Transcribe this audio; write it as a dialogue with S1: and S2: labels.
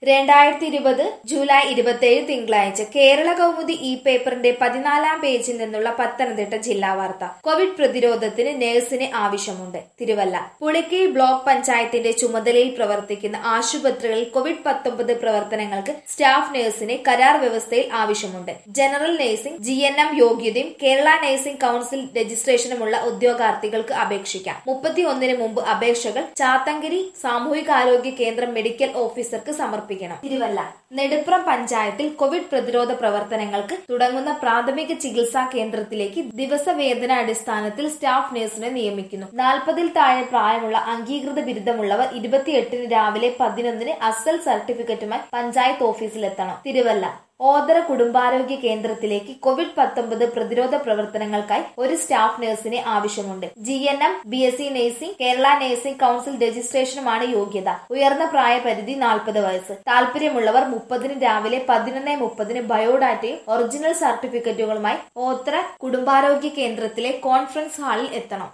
S1: രണ്ടായിരത്തി ഇരുപത് ജൂലൈ ഇരുപത്തിയേഴ് തിങ്കളാഴ്ച കേരള കൗമുദി ഇ പേപ്പറിന്റെ പതിനാലാം പേജിൽ നിന്നുള്ള പത്തനംതിട്ട ജില്ലാ വാർത്ത കോവിഡ് പ്രതിരോധത്തിന് നഴ്സിന് ആവശ്യമുണ്ട് തിരുവല്ല പുളിക്കൈ ബ്ലോക്ക് പഞ്ചായത്തിന്റെ ചുമതലയിൽ പ്രവർത്തിക്കുന്ന ആശുപത്രികളിൽ കോവിഡ് പത്തൊമ്പത് പ്രവർത്തനങ്ങൾക്ക് സ്റ്റാഫ് നഴ്സിന് കരാർ വ്യവസ്ഥയിൽ ആവശ്യമുണ്ട് general nursing G N M യോഗ്യതയും കേരള നഴ്സിംഗ് കൌൺസിൽ രജിസ്ട്രേഷനുമുള്ള ഉദ്യോഗാർത്ഥികൾക്ക് അപേക്ഷിക്കാം മുപ്പത്തി ഒന്നിന് മുമ്പ് അപേക്ഷകൾ ചാത്തങ്കരി സാമൂഹികാരോഗ്യ കേന്ദ്രം മെഡിക്കൽ ഓഫീസർക്ക് സമർപ്പിക്കണം തിരുവല്ല നെടുപ്രം പഞ്ചായത്തിൽ കോവിഡ് പ്രതിരോധ പ്രവർത്തനങ്ങൾക്ക് തുടങ്ങുന്ന പ്രാഥമിക ചികിത്സാ കേന്ദ്രത്തിലേക്ക് ദിവസവേതന അടിസ്ഥാനത്തിൽ സ്റ്റാഫ് നഴ്സിനെ നിയമിക്കുന്നു നാൽപ്പതിൽ താഴെ പ്രായമുള്ള അംഗീകൃത ബിരുദമുള്ളവർ ഇരുപത്തിയെട്ടിന് രാവിലെ പതിനൊന്നിന് അസൽ സർട്ടിഫിക്കറ്റുമായി പഞ്ചായത്ത് ഓഫീസിലെത്തണം തിരുവല്ല ഓതറ കുടുംബാരോഗ്യ കേന്ദ്രത്തിലേക്ക് കോവിഡ് പത്തൊമ്പത് പ്രതിരോധ പ്രവർത്തനങ്ങൾക്കായി ഒരു സ്റ്റാഫ് നഴ്സിനെ ആവശ്യമുണ്ട് G N M B S C nursing Kerala nursing council രജിസ്ട്രേഷനുമാണ് യോഗ്യത ഉയർന്ന പ്രായപരിധി നാൽപ്പത് വയസ്സ് താല്പര്യമുള്ളവർ മുപ്പതിന് രാവിലെ പതിനൊന്ന് മുപ്പതിന് ബയോഡാറ്റയും ഒറിജിനൽ സർട്ടിഫിക്കറ്റുകളുമായി ഓത്തറ കുടുംബാരോഗ്യ കേന്ദ്രത്തിലെ കോൺഫറൻസ് ഹാളിൽ എത്തണം